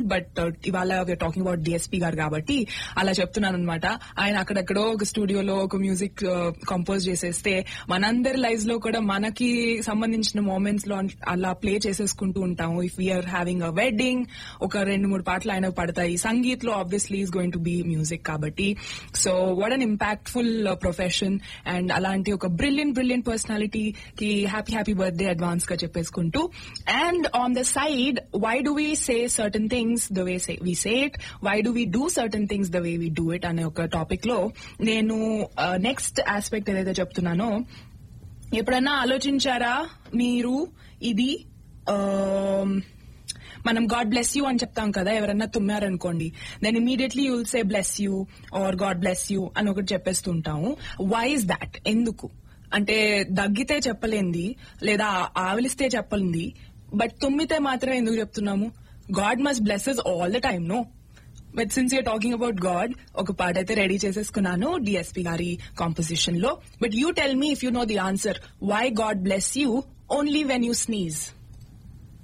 but ఇవాళ we are talking about DSP గారు కాబట్టి అలా చెప్తున్నాను అనమాట ఆయన అక్కడెక్కడో ఒక స్టూడియోలో ఒక మ్యూజిక్ కంపోజ్ చేసేస్తే మనందరి లైఫ్ లో కూడా మనకి సంబంధించిన మూమెంట్స్ లో అలా ప్లే చేసేసుకుంటూ ఉంటాము if we're having a wedding ఒక రెండు మూడు పాటలు ఆయన పడతాయి సంగీత్ లో obviously is going to be music కాబట్టి so what an impactful profession and అలాంటి ఒక బ్రిలియంట్ బ్రిలియంట్ పర్సనాలిటీ కి హ్యాపీ హ్యాపీ బర్త్డే అడ్వాన్స్ గా చెప్పేసుకుంటూ and on the side why do we say certain things the way we say it why do we do certain things the way we do it అనే ఒక topic లో నేను next aspect ఏదైతే చెప్తున్నానో ఎప్పుడన్నా ఆలోచించారా మీరు ఇది um, మనం గాడ్ బ్లెస్ యూ అని చెప్తాం కదా ఎవరన్నా తుమ్మారనుకోండి then immediately you'll say bless you or god bless you అని ఒకటి చెప్పేస్తుంటాము వై ఇస్ దాట్ ఎందుకు అంటే దగ్గితే చెప్పలేంది లేదా ఆవలిస్తే చెప్పలేంది బట్ తుమ్మితే మాత్రం ఎందుకు చెప్తున్నాము god must blesses all the time no but since you're talking about god ఒక పాట అయితే రెడీ చేసేసుకున్నాను డిఎస్పీ గారి కాంపోజిషన్ లో but you tell me if you know the answer why god bless you only when you sneeze